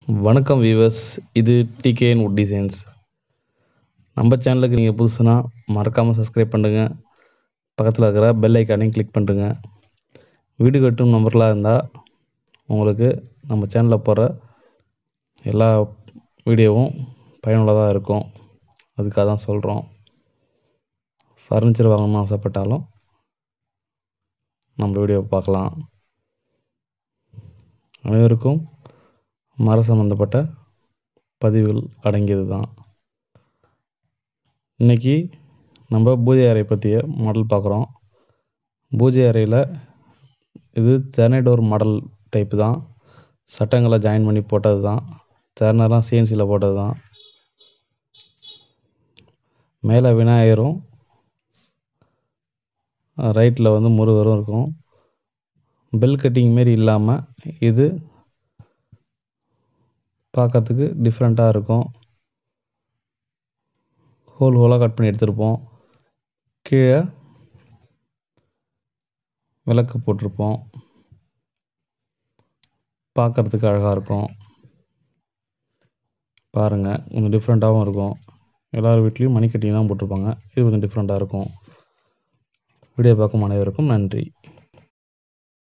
வணக்கம் வீவர்ஸ் இது TKN would designs நம்ம சேனலுக்கு நீங்கள் புதுசுனா மறக்காமல் சப்ஸ்கிரைப் பண்ணுங்க பக்கத்தில் இருக்கிற பெல் ஐக்கானையும் கிளிக் பண்ணுறங்க வீடு கட்டும் நம்பர்களாக இருந்தால் உங்களுக்கு நம்ம சேனலில் போகிற எல்லா வீடியோவும் பயனுள்ளதாக இருக்கும் அதுக்காக தான் சொல்கிறோம் ஃபர்னிச்சர் வாங்கணும்னு ஆசைப்பட்டாலும் நம்ம வீடியோ பார்க்கலாம் அனைவருக்கும் மர சம்மந்தப்பட்ட பதிவுகள் அடங்கியது தான் இன்றைக்கி நம்ம பூஜை அறை பற்றிய மாடல் பார்க்குறோம் பூஜை அறையில் இது ஜெர்னைடோர் மாடல் டைப்பு தான் சட்டங்களை ஜாயின் பண்ணி போட்டது தான் ஜர்னர்லாம் சிஎன்சியில் போட்டது தான் மேலே விநாயகரும் ரைட்டில் வந்து முருகரும் இருக்கும் பெல் கட்டிங் மாரி இல்லாமல் இது பார்க்கறதுக்கு டிஃப்ரெண்ட்டாக இருக்கும் ஹோல் ஹோலாக கட் பண்ணி எடுத்திருப்போம் கீழே விளக்கு போட்டிருப்போம் பார்க்கறதுக்கு அழகாக இருக்கும் பாருங்கள் கொஞ்சம் டிஃப்ரெண்ட்டாகவும் இருக்கும் எல்லார் வீட்லேயும் மணிக்கட்டிங் தான் போட்டிருப்பாங்க இது கொஞ்சம் டிஃப்ரெண்ட்டாக இருக்கும் வீடியோ பார்க்கும் அனைவருக்கும் நன்றி